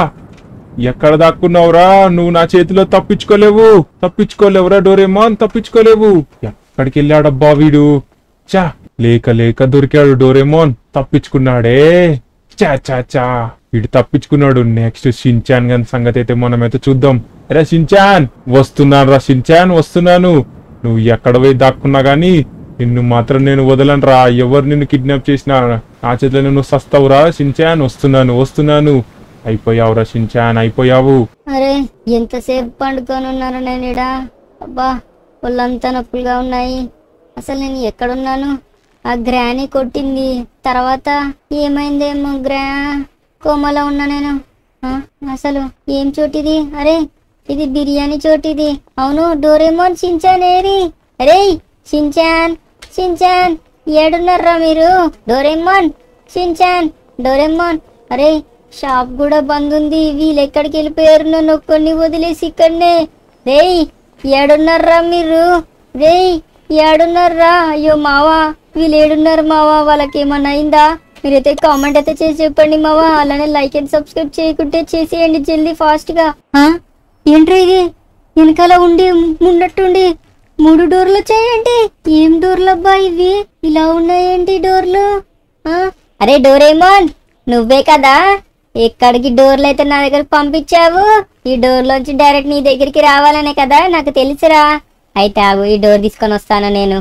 ఎక్కడ దాక్కున్నావురా నువ్వు నా చేతిలో తప్పించుకోలేవు తప్పించుకోలేవురా డోరేమాన్ తప్పించుకోలేవు ఎక్కడికి వెళ్ళాడబ్బా వీడు చా లేక లేక దొరికాడు డోరేమోన్ తప్పించుకున్నాడే చా చా చా వీడు తప్పించుకున్నాడు నెక్స్ట్ షించాన్ గని సంగతి అయితే మనమైతే చూద్దాం రా షించాన్ వస్తున్నాను రా షించాన్ వస్తున్నాను నువ్వు ఎక్కడ పోయి దాక్కున్నా గానీ నిన్ను మాత్రం నేను వదలను రా ఎవరు నిన్ను కిడ్నాప్ చేసినా నా చేతిలో నువ్వు సస్తావురా షించాన్ వస్తున్నాను వస్తున్నాను అయిపోయావురా షించాన్ అయిపోయావు అరే ఎంతసేపు పండుకొని ఉన్నాను నేను ఇడా అబ్బా ఒళ్ళంతా నొప్పులుగా ఉన్నాయి అసలు నేను ఎక్కడున్నాను ఆ గ్రాని కొట్టింది తర్వాత ఏమైందేమో గ్రా కోమలో ఉన్నా నేను ఆ, అసలు ఏం చోటిది అరే ఇది బిర్యానీ చోటిది అవును డోరేమోన్ చించాన్ ఏరి అరే చించాన్ చించాన్ ఏడున్నారా మీరు డోరేమోన్ చించాన్ డోరేమోన్ అరే షాప్ కూడా బంద్ ఉంది వీళ్ళు ఎక్కడికి వెళ్ళిపోయారు నన్ను ఒక్కడిని వదిలేసి ఇక్కడనే రేయ్ ఏడున్నారా మీరు రేయ్ ఏడున్నారా అయ్యో మావా వీళ్ళు ఏడున్నారు మావా వాళ్ళకి ఏమన్నా అయిందా మీరైతే కామెంట్ అయితే చేసి చెప్పండి మావా అలానే లైక్ అండ్ సబ్స్క్రైబ్ చేయకుంటే చేసేయండి జల్దీ ఫాస్ట్ గా ఆ? ఏంట్రా ఇది వెనకాల ఉండి ఉన్నట్టుండి మూడు డోర్లు వచ్చాయేంటి ఏం డోర్లు అబ్బా ఇవి ఇలా ఉన్నాయేంటి డోర్లు ఆ? అరే డోరేమోన్ నువ్వే కదా ఎక్కడికి డోర్లు అయితే నా దగ్గర పంపించావు ఈ డోర్లోంచి డైరెక్ట్ నీ దగ్గరికి రావాలనే కదా నాకు తెలుసురా అయితే ఆగు ఈ డోర్ తీసుకొని వస్తాను నేను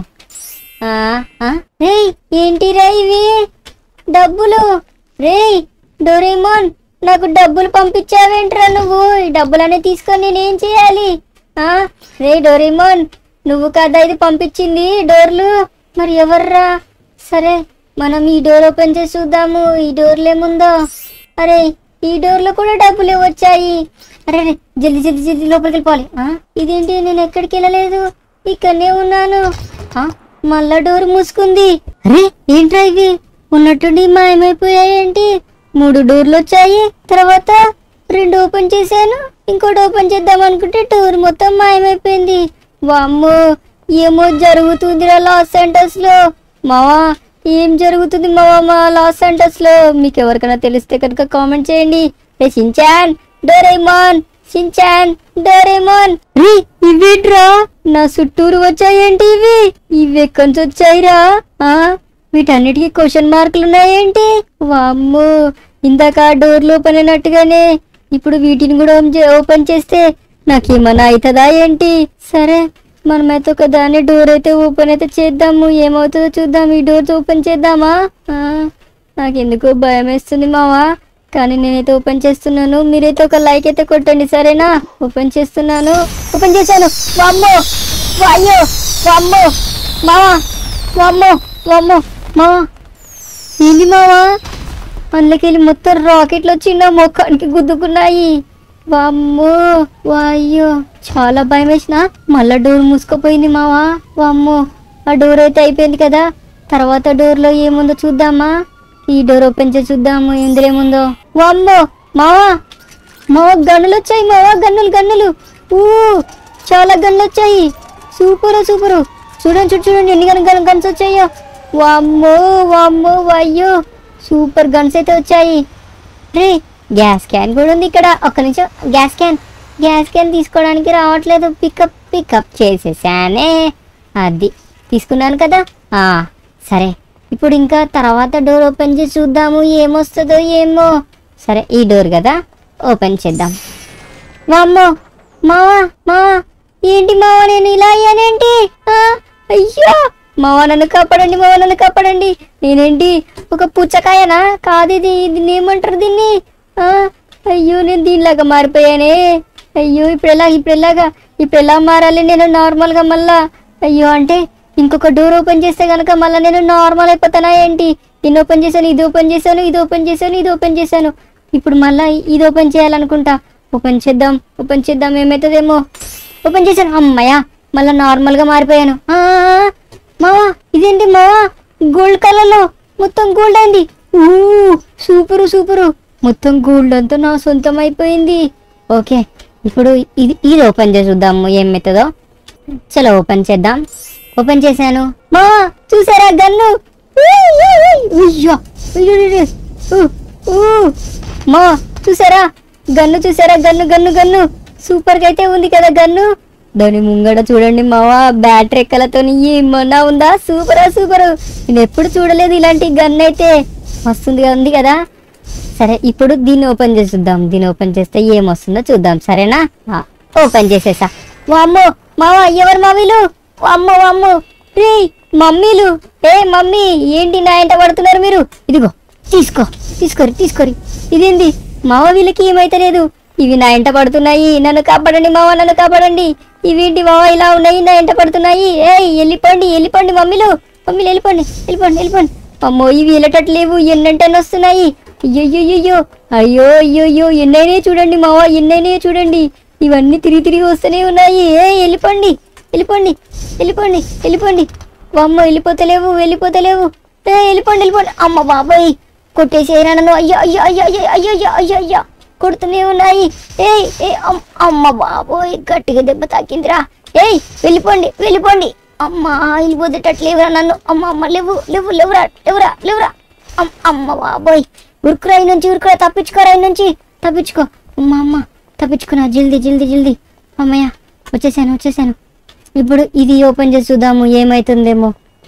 ఆ, ఆ? రేయ్ ఏంటిరా ఇవి డబ్బులు రేయ్ డోరేమోన్ నాకు డబ్బులు పంపించావేంట్రా నువ్వు ఈ డబ్బులన్నీ తీసుకొని నేనేం చేయాలి ఆ రే డోరేమోన్ నువ్వు కదా ఇది పంపించింది డోర్లు మరి ఎవర్రా సరే మనం ఈ డోర్ ఓపెన్ చేసి చూద్దాము ఈ డోర్లు ఏముందో అరే ఈ డోర్లో కూడా డబ్బులు వచ్చాయి అరే అరే, జల్దీ జల్దీ జల్దీ లోపలికి వెళ్ళిపోవాలి ఆ, ఇదేంటి నేను ఎక్కడికి వెళ్ళలేదు ఇక్కడనే ఉన్నాను ఆ, మళ్ళా డోర్ మూసుకుంది అరే ఏంట్రా ఇవి ఉన్నట్టుండి మాయమైపోయాయేంటి మూడు డోర్లు వచ్చాయి తర్వాత రెండు ఓపెన్ చేశాను ఇంకోటి ఓపెన్ చేద్దాం అనుకుంటే డోర్ మొత్తం మాయమైపోయింది వామ్మో ఏమో జరుగుతుందిరా లాస్ సెంటర్స్ లో మావా ఏం జరుగుతుంది మావా మా లాస్ సెంటర్స్ లో మీకు ఎవరికైనా తెలిస్తే కనుక కామెంట్ చేయండి రే షించాన్ డోరేమాన్ షించాన్ డోరేమాన్ రీ ఇవేంట్రా నా చుట్టూరు వచ్చాయేంటి ఇవి ఇవి ఎక్కడి నుంచి వచ్చాయిరా ఆ వీటన్నిటికీ క్వశ్చన్ మార్కులు ఉన్నాయేంటి వామ్మో ఇందాక డోర్లు ఓపెన్ అయినట్టుగానే ఇప్పుడు వీటిని కూడా ఓం చే- ఓపెన్ చేస్తే నాకేమన్నా అవుతుందా ఏంటి సరే మనమైతే ఒక దాన్ని డోర్ అయితే ఓపెన్ అయితే చేద్దాము ఏమవుతుందో చూద్దాం ఈ డోర్స్ ఓపెన్ చేద్దామా ఆ, నాకెందుకో భయం వేస్తుంది మావా కానీ నేనైతే ఓపెన్ చేస్తున్నాను మీరైతే ఒక లైక్ అయితే కొట్టండి సరేనా ఓపెన్ చేస్తున్నాను ఓపెన్ చేశాను వామ్మో వాయ్యో వామ్మో మావా వామ్మో వామ్మో మావా ఏంది మావా అందులోకెళ్ళి మొత్తం రాకెట్లు వచ్చి నా ముఖానికి గుద్దుకున్నాయి వామ్మో వాయ్యో చాలా భయం వేసిన మళ్ళా డోర్ మూసుకుపోయింది మావా వామ్మో ఆ డోర్ అయితే అయిపోయింది కదా తర్వాత డోర్లో ఏముందో చూద్దామా ఈ డోర్ ఓపెన్ చేసి చూద్దాము ఇందులో ఏముందో వామ్మో మావా మావా గన్నులు వచ్చాయి మావా గన్నులు గన్నులు ఊ చాలా గన్నులు వచ్చాయి సూపరు సూపరు చూడండి చూడు చూడండి ఎన్ని గన్ గన్ గన్స్ వచ్చాయో వామ్మో వామ్మో వాయ్యో సూపర్ గన్స్ అయితే వచ్చాయి రే గ్యాస్ క్యాన్ కూడా ఉంది ఇక్కడ ఒక్క నిమిషం గ్యాస్ క్యాన్ గ్యాస్ క్యాన్ తీసుకోవడానికి రావట్లేదు పికప్ పికప్ చేసేసానే అది తీసుకున్నాను కదా ఆ సరే ఇప్పుడు ఇంకా తర్వాత డోర్ ఓపెన్ చేసి చూద్దాము ఏమొస్తుందో ఏమో సరే ఈ డోర్ కదా ఓపెన్ చేద్దాం వామ్మో మావా మావా ఏంటి మావా నేను ఇలా అయ్యానేంటి ఆ, అయ్యో మావా నన్ను కాపాడండి మావా నన్ను కాపాడండి నేనేంటి ఒక పుచ్చకాయనా కాదు ఇది దీన్ని ఏమంటారు దీన్ని ఆ, అయ్యో నేను దీనిలాగా మారిపోయానే అయ్యో ఇప్పుడు ఎలా ఇప్పుడు ఎలాగా ఇప్పుడు ఎలా మారాలి నేను నార్మల్గా మళ్ళా అయ్యో అంటే ఇంకొక డోర్ ఓపెన్ చేస్తే కనుక మళ్ళీ నేను నార్మల్ అయిపోతానా ఏంటి దీన్ని ఓపెన్ చేశాను ఇది ఓపెన్ చేశాను ఇది ఓపెన్ చేశాను ఇది ఓపెన్ చేశాను ఇప్పుడు మళ్ళీ ఇది ఓపెన్ చేయాలనుకుంటా ఓపెన్ చేద్దాం ఓపెన్ చేద్దాం ఏమవుతుందేమో ఓపెన్ చేశాను అమ్మయ్య మళ్ళీ నార్మల్గా మారిపోయాను ఆ, మావా ఇదేంటి మావా గోల్డ్ కలర్లో మొత్తం గోల్డ్ అయింది ఊ సూపరు సూపరు మొత్తం గోల్డ్ అంతా నా సొంతం అయిపోయింది ఓకే ఇప్పుడు ఇది ఇది ఓపెన్ చేసి చూద్దాము ఏం మెత్తదో చలో ఓపెన్ చేద్దాం ఓపెన్ చేశాను మా చూసారా గన్ను ఉయ్యో, ఉయ్యో, ఉయ్యో, ఊ, ఊ. మా చూసారా గన్ను చూసారా గన్ను గన్ను గన్ను సూపర్ గా అయితే ఉంది కదా గన్ను దాని ముంగడ చూడండి మావా బ్యాటరీ ఎక్కలతో ఏమన్నా ఉందా సూపరా సూపర్ నేను ఎప్పుడు చూడలేదు ఇలాంటి గన్ అయితే వస్తుంది ఉంది కదా సరే ఇప్పుడు దీన్ని ఓపెన్ చేసి చూద్దాం దీన్ని ఓపెన్ చేస్తే ఏమొస్తుందో చూద్దాం సరేనా ఆ, ఓపెన్ చేసేసా వామ్మో మావా ఎవరు మమ్మీలు వామ్మో వామ్మో రే మమ్మీలు ఏ మమ్మీ ఏంటి నా ఎంట పడుతున్నారు మీరు ఇదిగో తీసుకో తీసుకోరి తీసుకోరి ఇదేంది మావ వీళ్ళకి ఏమైతే లేదు ఇవి నా ఎంట పడుతున్నాయి నన్ను కాపాడండి మావ నన్ను కాపాడండి ఇవేంటి మావ ఇలా ఉన్నాయి నా ఎంట పడుతున్నాయి ఏయ్ వెళ్ళిపోండి వెళ్ళిపోండి మమ్మీలు మమ్మీలు వెళ్ళిపోండి వెళ్ళిపోండి వెళ్ళిపోండి అమ్మో ఇవి వెళ్ళటట్టు లేవు ఎన్నంటని వస్తున్నాయి అయ్యో అయ్యో అయ్యో అయ్యో ఎన్నైనా చూడండి మావా ఎన్నైనా చూడండి ఇవన్నీ తిరిగి తిరిగి వస్తూనే ఉన్నాయి ఏ వెళ్ళిపోండి వెళ్ళిపోండి వెళ్ళిపోండి వెళ్ళిపోండి అమ్మ వెళ్ళిపోతలేవు వెళ్ళిపోతలేవు ఏ వెళ్ళిపోండి వెళ్ళిపోండి అమ్మ బాబాయ్ కొట్టేసేరా నన్ను అయ్యో అయ్యో అయ్యో అయ్యో అయ్యో అయ్యో అయ్యో అయ్యో కొడుతూనే ఉన్నాయి ఏయ్ ఏ అమ్- అమ్మ బాబోయ్ గట్టిగా దెబ్బ తాకిందిరా ఏయ్ వెళ్ళిపోండి వెళ్ళిపోండి అమ్మ వెళ్ళిపోతేటట్లేవురా నన్ను అమ్మ అమ్మ లేవు లేవు లేవురా లేవురా లేవురా అమ్- అమ్మ బాబోయ్ ఉరుకురా ఈ నుంచి ఉరుకురా తప్పించుకోరా ఈ నుంచి తప్పించుకో అమ్మ అమ్మ తప్పించుకున్నా జల్దీ జల్దీ జల్దీ అమ్మయ్య వచ్చేసాను వచ్చేసాను ఇప్పుడు ఇది ఓపెన్ చేసి చూద్దాము ఏమైతుందేమో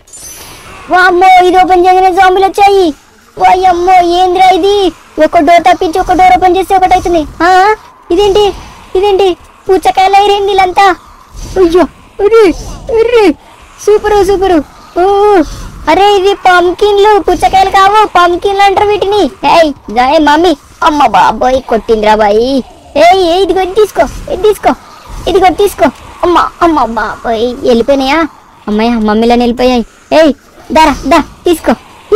వామ్మో ఇది ఓపెన్ చేయగానే జాంబులు వచ్చాయి వాయమ్మో ఏంద్రా ఇది ఒక డోర్ తప్పించి ఒక డోర్ ఓపెన్ చేస్తే ఒకటి అవుతుంది ఆ, ఇదేంటి ఇదేంటి పుచ్చకాయలు అయిరేంది వీళ్ళంతా అయ్యో అరే అరే సూపరు సూపరు ఓ అరే ఇది పంకిన్లు పుచ్చకాయలు కావు పంకిన్లు అంటారు వీటిని ఏయ్ జాయ్ మమ్మీ అమ్మ బాబోయ్ కొట్టిందిరా బాయ్ ఏయ్ ఏయ్, ఇదిగో ఇది తీసుకో ఇది తీసుకో ఇదిగో తీసుకో అమ్మ అమ్మ బాబోయ్ వెళ్ళిపోయినాయా అమ్మయ్య మమ్మీలని వెళ్ళిపోయాయి ఏయ్ దారా దా తీసుకో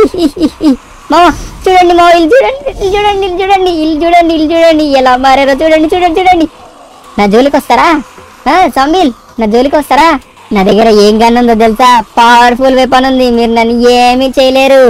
మామ చూడండి మామ ఇల్లు చూడండి ఇల్లు చూడండి ఇల్లు చూడండి ఇల్లు చూడండి ఇల్లు చూడండి ఎలా మారారో చూడండి చూడండి చూడండి నా జోలికి వస్తారా ఆ, సంబిల్ నా జోలికి వస్తారా నా దగ్గర ఏం గన్ ఉందో తెలుసా పవర్ఫుల్ వెపన్ ఉంది మీరు నన్ను ఏమీ చేయలేరు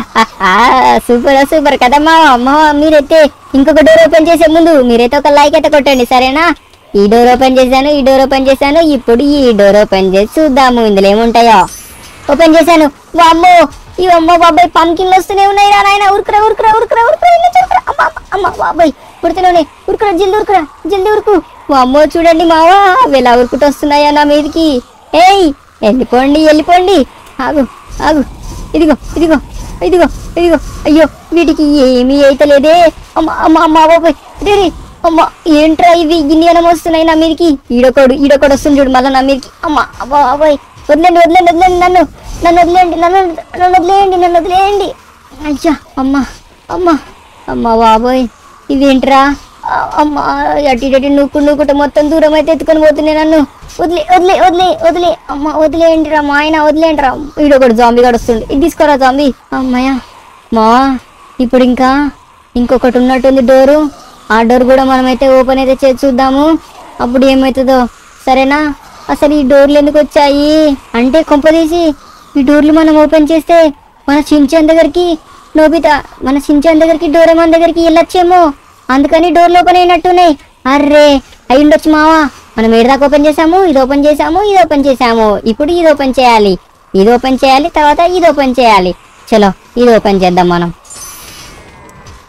సూపర్ సూపర్ కదా మా అమ్మ మీరైతే ఇంకొక డోర్ ఓపెన్ చేసే ముందు మీరైతే ఒక లైక్ అయితే కొట్టండి సరేనా ఈ డోర్ ఓపెన్ చేశాను ఈ డోర్ ఓపెన్ చేశాను ఇప్పుడు ఈ డోర్ ఓపెన్ చేసి చూద్దాము ఇందులో ఏముంటాయో ఓపెన్ చేశాను వామ్మో ఈ అమ్మ బాబాయ్ పంకిన్లు వస్తూనే ఉన్నాయి రా నాయన ఉరుకురా ఉరుకురా ఉరుకురా ఉరుకురా ఇల్లు ఉరుకురా అమ్మ అమ్మ, అమ్మ బాబాయ్ పుడుతూనే ఉన్నాయి ఉరుకురా జల్ది ఉరుకురా జల్ది ఉరుకు వామ్మో చూడండి మావా అవి ఎలా ఉరుకుట వస్తున్నాయా నా మీదకి ఏయ్ వెళ్ళిపోండి వెళ్ళిపోండి ఆగు ఆగు ఇదిగో ఇదిగో ఇదిగో ఇదిగో అయ్యో వీటికి ఏమీ అయితలేదే అమ్మ అమ్మ అమ్మ బాబాయ్ రే రే, అమ్మ ఏంట్రా ఇవి గిన్నెనం వస్తున్నాయి నా మీదకి ఈడొకడు ఈడొకడు వస్తుంది చూడు మళ్ళీ నా మీదకి అమ్మ అబ్బా బాబాయ్ వదిలేండి వదిలేండి వదిలేండి నన్ను నన్ను వదిలేయండి నన్ను నన్ను వదిలేయండి నన్ను వదిలేయండి అయ్యా అమ్మ అమ్మ అమ్మ బాబోయ్ ఇదేంట్రా ఆ, అమ్మ అటు ఇటు నూకు నూకుట మొత్తం దూరం అయితే ఎత్తుకొని పోతున్నాయి నన్ను వదిలే వదిలే వదిలే వదిలే అమ్మ వదిలేయండి రా మా ఆయన వదిలేయండి రా వీడొకడు జాంబీ గడు వస్తుంది ఇది తీసుకోరా జాంబీ అమ్మయ్య మా ఇప్పుడు ఇంకా ఇంకొకటి ఉన్నట్టుంది డోరు ఆ డోర్ కూడా మనమైతే ఓపెన్ అయితే చేసి చూద్దాము అప్పుడు ఏమవుతుందో సరేనా అసలు ఈ డోర్లు ఎందుకు వచ్చాయి అంటే కొంపదీసి ఈ డోర్లు మనం ఓపెన్ చేస్తే మన చించాన్ దగ్గరికి నోబితా మన చించాన్ దగ్గరికి డోరేమాన్ దగ్గరికి వెళ్ళొచ్చేమో అందుకని డోర్లు ఓపెన్ అయినట్టున్నాయి అర్రే అయి ఉండొచ్చు మావా మనం ఏడుదాకా ఓపెన్ చేసాము ఇది ఓపెన్ చేసాము ఇది ఓపెన్ చేసాము ఇప్పుడు ఇది ఓపెన్ చేయాలి ఇది ఓపెన్ చేయాలి తర్వాత ఇది ఓపెన్ చేయాలి చలో ఇది ఓపెన్ చేద్దాం మనం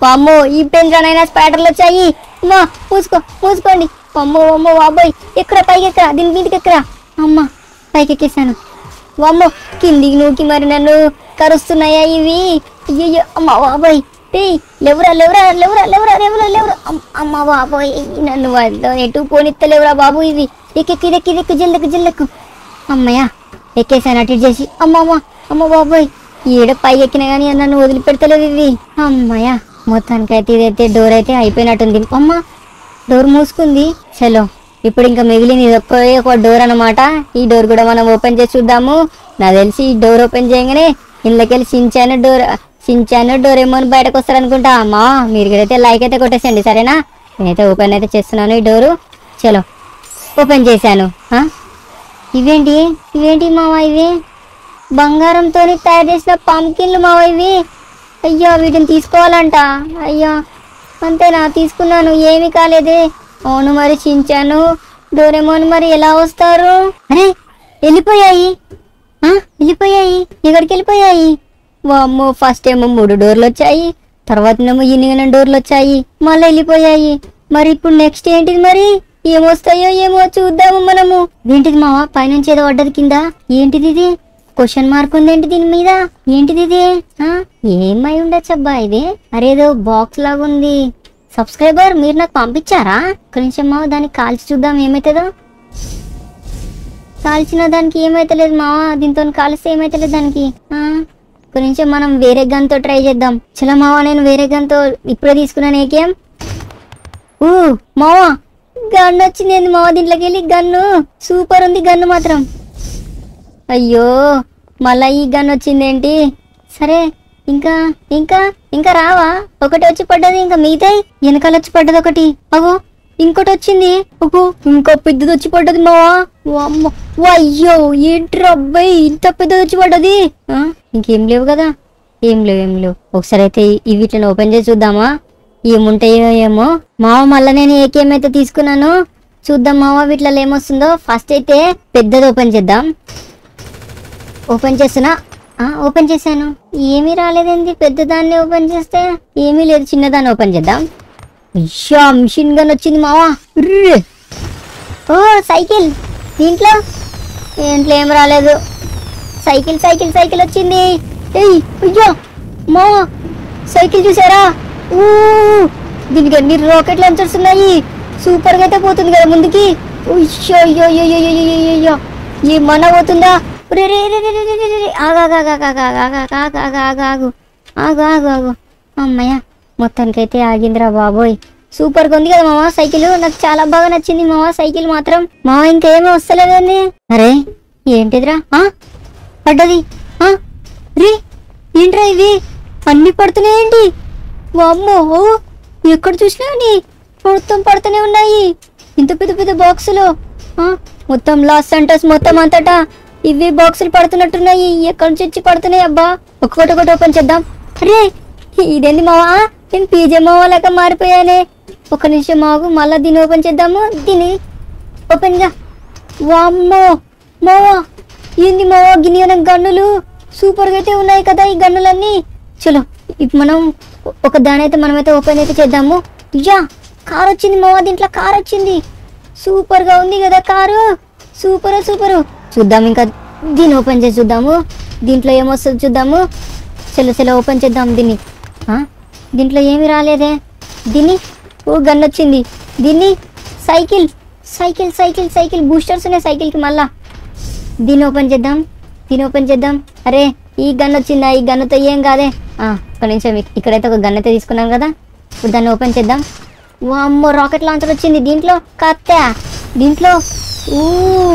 అమ్మో ఈ పెంజానైనా స్పాటర్లు వచ్చాయి అమ్మా మూసుకో మూసుకోండి అమ్మో అమ్మో బాబోయ్ ఎక్కడ పైకి ఎక్కరా దీని మీదకి ఎక్కరా అమ్మా పైకి ఎక్కేసాను వామ్మో కిందికి నూకి మరి నన్ను కరుస్తున్నాయా ఇవి అయ్యయ్యో అమ్మ బాబోయ్ ఏయ్ లేవురా లేవురా లేవురా లేవురా లేవురా లేవురా అమ్- అమ్మ బాబోయ్ నన్ను వద్ద ఎటు పోనిత్తలేవురా బాబు ఇవి ఎక్కెక్కి ఎక్కి ఎక్కి జిల్లెక్కు జిల్లెక్కు అమ్మయ్య ఎక్కేసాను అటు ఇటు చేసి అమ్మ అమ్మ అమ్మ బాబోయ్ ఈడ పై ఎక్కినా కానీ నన్ను వదిలిపెడతలేవు ఇవి అమ్మయ్య మొత్తానికైతే ఇదైతే డోర్ అయితే అయిపోయినట్టుంది అమ్మ డోర్ మూసుకుంది చలో ఇప్పుడు ఇంకా మిగిలింది ఇది ఒకే ఒక డోర్ అన్నమాట ఈ డోర్ కూడా మనం ఓపెన్ చేసి చూద్దాము నాకు తెలిసి ఈ డోర్ ఓపెన్ చేయగానే ఇళ్ళకెళ్ళి సించాను డోర్ సించాను డోర్ ఏమో అని బయటకు వస్తారనుకుంటా అమ్మా మీరు కూడా అయితే లైక్ అయితే కొట్టేసండి సరేనా నేనైతే ఓపెన్ అయితే చేస్తున్నాను ఈ డోరు చలో ఓపెన్ చేశాను ఆ? ఇవేంటి ఇవేంటి మావా ఇవి బంగారంతో తయారు చేసిన పంకిన్లు మావా ఇవి అయ్యో వీటిని తీసుకోవాలంట అయ్యో అంతేనా తీసుకున్నాను ఏమీ కాలేదే అవును మరి చించాను డోరేమోన్ మరి ఎలా వస్తారు అరే వెళ్ళిపోయాయి ఆ, వెళ్ళిపోయాయి ఎక్కడికి వెళ్ళిపోయాయి వామ్మో ఫస్ట్ ఏమో మూడు డోర్లు వచ్చాయి తర్వాతనేమో ఎనిమిది డోర్లు వచ్చాయి మళ్ళీ వెళ్ళిపోయాయి మరి ఇప్పుడు నెక్స్ట్ ఏంటిది మరి ఏమొస్తాయో ఏమో చూద్దాము మనము ఏంటిది మావా పైనుంచి ఏదో పడ్డది కింద ఏంటిది ఇది క్వశ్చన్ మార్క్ ఉందేంటి దీని మీద ఏంటిది ఇది ఆ? ఏమై ఉండొచ్చు అబ్బా ఇది అరేదో బాక్స్ లాగా ఉంది సబ్స్క్రైబర్ మీరు నాకు పంపించారా కొంచెం మావ దాన్ని కాల్చి చూద్దాం ఏమైతుందో కాల్చిన దానికి ఏమైతలేదు మావా దీంతో కాలిస్తే ఏమైతలేదు దానికి ఆ కొంచెం మనం వేరే గన్ తో ట్రై చేద్దాం చలో మావా నేను వేరే గన్ తో ఇప్పుడే తీసుకున్నాను ఏకేం ఊ మావా గన్ వచ్చింది ఏంది మావా దీంట్లోకి వెళ్ళి గన్ను సూపర్ ఉంది గన్ను మాత్రం అయ్యో మళ్ళా ఈ గన్ వచ్చిందేంటి సరే ఇంకా ఇంకా ఇంకా రావా ఒకటి వచ్చి పడ్డది ఇంకా మిగతాయి వెనకాల వచ్చి పడ్డది ఒకటి అగో ఇంకోటి వచ్చింది అగో ఇంకో పెద్దది వచ్చి పడ్డది మావా వామ్మో. అయ్యో ఏంట్రా అబ్బాయి ఇంత పెద్దది వచ్చి పడ్డది ఆ, ఇంకేం లేవు కదా ఏం లేవు ఏం లేవు ఒకసారి అయితే ఈ వీటిని ఓపెన్ చేసి చూద్దామా ఏముంటాయో ఏమో మావ మళ్ళీ నేను ఏకేం అయితే తీసుకున్నాను చూద్దాం మావ వీటిలో ఏమొస్తుందో ఫస్ట్ అయితే పెద్దది ఓపెన్ చేద్దాం ఓపెన్ చేస్తున్నా ఆ, ఓపెన్ చేశాను ఏమీ రాలేదండి పెద్దదాన్ని ఓపెన్ చేస్తే ఏమీ లేదు చిన్నదాన్ని ఓపెన్ చేద్దాం అయ్యా మిషన్ గన్ వచ్చింది మావా ఉర్ర్. ఓ సైకిల్ దీంట్లో దీంట్లో ఏం రాలేదు సైకిల్ సైకిల్ సైకిల్ వచ్చింది ఏయ్ అయ్యో మావా సైకిల్ చూసారా ఊ దీనికి అన్ని రాకెట్ లాంచర్స్ ఉన్నాయి సూపర్ గా అయితే పోతుంది కదా ముందుకి ఉయ్యో అయ్యో అయ్యో అయ్యో అయ్యో అయ్యో అయ్యో ఏమన్నా పోతుందా రే రే రే రే రే రే రే రే. ఆగు ఆగు ఆగు ఆగు ఆగు ఆగు ఆగు ఆగు ఆగు ఆగు ఆగు ఆగు ఆగు అమ్మయ్య మొత్తానికైతే ఆగిందిరా బాబోయ్ సూపర్ గా ఉంది కదా మామ సైకిల్ నాకు చాలా బాగా నచ్చింది మామ సైకిల్ మాత్రం మామ ఇంకేమీ వస్తలేదండి అరే ఏంటిదిరా ఆ పడ్డది ఆ రే ఏంట్రా ఇవి అన్ని పడుతున్నాయేంటి వామ్మో ఎక్కడ చూసినా నీ మొత్తం పడుతూనే ఉన్నాయి ఇంత పెద్ద పెద్ద బాక్సులు ఆ, మొత్తం లాస్ సెంటర్స్ మొత్తం అంతటా ఇవి బాక్సులు పడుతున్నట్టున్నాయి ఎక్కడి నుంచి వచ్చి పడుతున్నాయి అబ్బా ఒక్కొక్కటి ఒకటి ఓపెన్ చేద్దాం అరే ఇదేంది మావా నేను పీజే మావా లేక మారిపోయానే ఒక నిమిషం మాగు మళ్ళా దీన్ని ఓపెన్ చేద్దాము దీన్ని ఓపెన్ గా వామ్మో మావా ఏంది మావా గిన్నె గన్నులు సూపర్ గా అయితే ఉన్నాయి కదా ఈ గన్నులన్నీ చలో ఇప్పుడు మనం ఒక దాని అయితే మనమైతే ఓపెన్ అయితే చేద్దాము యా కార్ వచ్చింది మావా దీంట్లో కార్ వచ్చింది సూపర్ గా ఉంది కదా కారు సూపర్ సూపర్ చూద్దాం ఇంకా దీన్ని ఓపెన్ చేసి చూద్దాము దీంట్లో ఏమొస్తుంది చూద్దాము చలో చలో ఓపెన్ చేద్దాం దీన్ని ఆ? దీంట్లో ఏమి రాలేదే దీన్ని ఓ గన్ వచ్చింది దీన్ని cycle cycle cycle cycle boosters ఉన్నాయి సైకిల్కి మళ్ళా దీన్ని ఓపెన్ చేద్దాం దీన్ని ఓపెన్ చేద్దాం అరే ఈ గన్ వచ్చిందా ఈ గన్నుతో ఏం కాదే ఆ, ఒక నిమిషం ఇక్- ఇక్కడైతే ఒక గన్ అయితే తీసుకున్నాం కదా ఇప్పుడు దాన్ని ఓపెన్ చేద్దాం వామ్మో రాకెట్ లాంచర్ వచ్చింది దీంట్లో కత్త దీంట్లో ఊ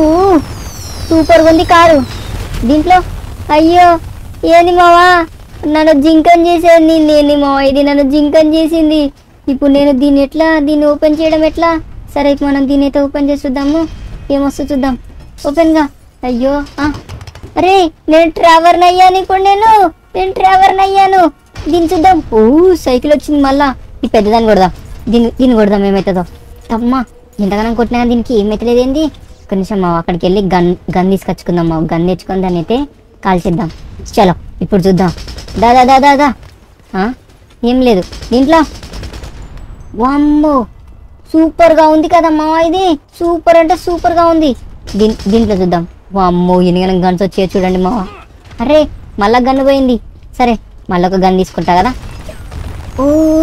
సూపర్ ఉంది కారు దీంట్లో అయ్యో ఏంది మావా నన్ను జింకన్ చేసేది నేను మావా ఇది నన్ను జింకన్ చేసింది ఇప్పుడు నేను దీన్ని ఎట్లా దీన్ని ఓపెన్ చేయడం ఎట్లా సరే ఇప్పుడు మనం దీన్ని అయితే ఓపెన్ చేసి చూద్దాము ఏమొస్తుందో చూద్దాం ఓపెన్గా అయ్యో ఆ. అరే నేను ట్రావెర్ అయ్యాను ఇప్పుడు నేను నేను ట్రావెర్ అయ్యాను దీన్ని చూద్దాం ఓ సైకిల్ వచ్చింది మళ్ళా ఈ పెద్దదాన్ని కొడదాం దీన్ని దీన్ని కొడదాం ఏమవుతుందో అమ్మా ఎంతగానం కొట్టినా కానీ దీనికి ఏమైతలేదు ఏంది ఒక నిమిషం మా అక్కడికి వెళ్ళి గన్ గన్ తీసుకొచ్చుకుందాం మా గన్ తెచ్చుకొని దాన్ని అయితే కాల్చేద్దాం చలో ఇప్పుడు చూద్దాం దా దా దా దా దా ఆ? ఏం లేదు దీంట్లో వామ్మో సూపర్ గా ఉంది కదా మా ఇది సూపర్ అంటే సూపర్ గా ఉంది దీన్ దీంట్లో చూద్దాం వామ్మో ఎన్ని గన్స్ వచ్చాయో చూడండి మా అరే మళ్ళా గన్ను పోయింది సరే మళ్ళీ ఒక గన్ తీసుకుంటా కదా ఓ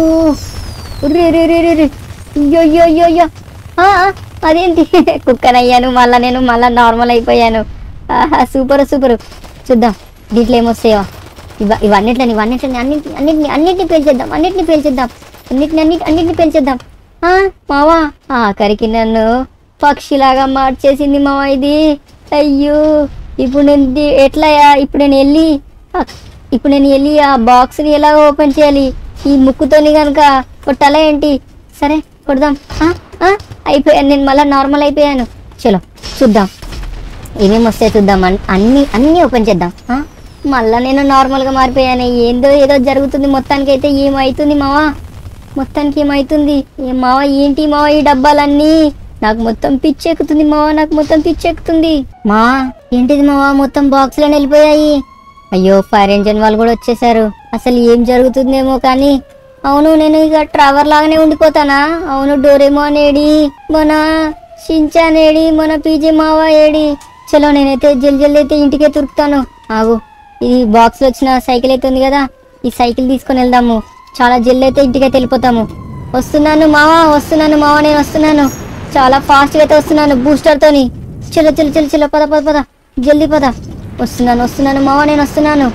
రే రే రే రే రే అయ్యో అయ్యో అయ్యో అయ్యో ఆ, ఆ, అదేంటి కుక్కనయ్యాను మళ్ళా నేను మళ్ళా నార్మల్ అయిపోయాను ఆహా, సూపర్ సూపర్ చూద్దాం దీంట్లో ఏమొస్తాయో ఇవ ఇవన్నిట్లని ఇవన్నిట్లని అన్నింటిని అన్నింటిని అన్నింటిని పేల్చేద్దాం అన్నింటిని పేల్చేద్దాం అన్నింటిని అన్నిటి అన్నింటిని పేల్చేద్దాం ఆ, మావా ఆఖరికి నన్ను పక్షిలాగా మార్చేసింది మావా ఇది అయ్యో ఇప్పుడు నేను ది- ఎట్లా ఇప్పుడు నేను వెళ్ళి ఆ, ఇప్పుడు నేను వెళ్ళి ఆ బాక్స్ని ఎలా ఓపెన్ చేయాలి ఈ ముక్కుతోని కనుక కొట్టాలా ఏంటి సరే కొడదాం ఆ, ఆ, అయిపోయాను నేను మళ్ళీ నార్మల్ అయిపోయాను చలో చూద్దాం ఏమేమి వస్తాయి చూద్దాం అన్- అన్ని అన్ని ఓపెన్ చేద్దాం ఆ? మళ్ళా నేను నార్మల్గా మారిపోయాను ఏందో ఏదో జరుగుతుంది మొత్తానికి అయితే ఏమవుతుంది మావా మొత్తానికి ఏమవుతుంది ఏ మావా ఏంటి మావా ఈ డబ్బాలన్నీ నాకు మొత్తం పిచ్చి ఎక్కుతుంది మావా నాకు మొత్తం పిచ్చి ఎక్కుతుంది మా ఏంటిది మావా మొత్తం బాక్స్లోనే వెళ్ళిపోయాయి అయ్యో ఫైర్ ఇంజన్ వాళ్ళు కూడా వచ్చేసారు అసలు ఏం జరుగుతుందేమో కానీ అవును నేను ఇక ట్రావర్ లాగానే ఉండిపోతానా అవును డోరేమోన్ ఏడి మన షించాన్ ఏడి మన పీజే మావా ఏడి చలో నేనైతే జల్ జల్ది అయితే ఇంటికే తురుకుతాను ఆగు ఇది బాక్స్ లో వచ్చిన సైకిల్ అయితే ఉంది కదా ఈ సైకిల్ తీసుకొని వెళ్దాము చాలా జల్ది అయితే ఇంటికైతే వెళ్ళిపోతాము వస్తున్నాను మావా వస్తున్నాను మావా నేను వస్తున్నాను చాలా ఫాస్ట్ గా అయితే వస్తున్నాను బూస్టర్ తోని చలో చలో చలో చలో పద పద పద జల్దీ పద వస్తున్నాను వస్తున్నాను మావా నేను వస్తున్నాను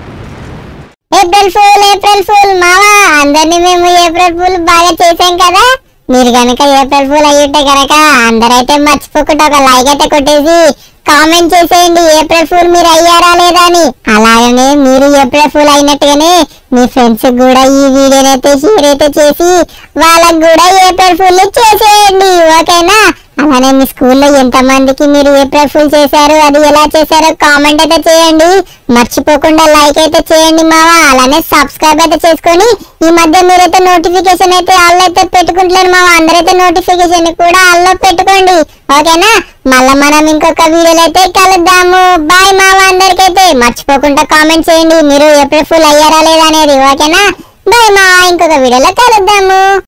ఏప్రిల్ ఫూల్ ఏప్రిల్ ఫూల్ మావా అందరినీ మేము ఏప్రిల్ ఫూల్ బాగా చేసాం కదా మీరు గనక ఏప్రిల్ ఫూల్ అయ్యుంటే గనక అందరైతే మర్చిపోకుండా ఒక లైక్ అయితే కొట్టేసి కామెంట్ చేసేయండి ఏప్రిల్ ఫూల్ మీరు అయ్యారా లేదా అని అలాగనే మీరు ఏప్రిల్ ఫూల్ అయినట్టుగానే మీ ఫ్రెండ్స్ కూడా ఈ వీడియోని అయితే షేర్ అయితే చేసి వాళ్ళకు కూడా ఏప్రిల్ ఫూల్ చేసేయండి ఓకేనా అలానే మీ స్కూల్లో ఎంత మందికి మీరు ఏప్రిల్ ఫుల్ చేశారు అది ఎలా చేశారో కామెంట్ అయితే చేయండి మర్చిపోకుండా లైక్ అయితే చేయండి మావా అలానే సబ్స్క్రైబ్ అయితే చేసుకొని ఈ మధ్య మీరైతే నోటిఫికేషన్ అయితే ఆల్ అయితే పెట్టుకుంటున్నారు మావా అందరైతే నోటిఫికేషన్ కూడా ఆల్లో పెట్టుకోండి ఓకేనా మళ్ళా మనం ఇంకొక వీడియోలో అయితే కలుద్దాము బాయ్ మావా అందరికైతే మర్చిపోకుండా కామెంట్ చేయండి మీరు ఏప్రిల్ ఫుల్ అయ్యారా లేదా అనేది ఓకేనా బాయ్ మా ఇంకొక వీడియోలో కలుద్దాము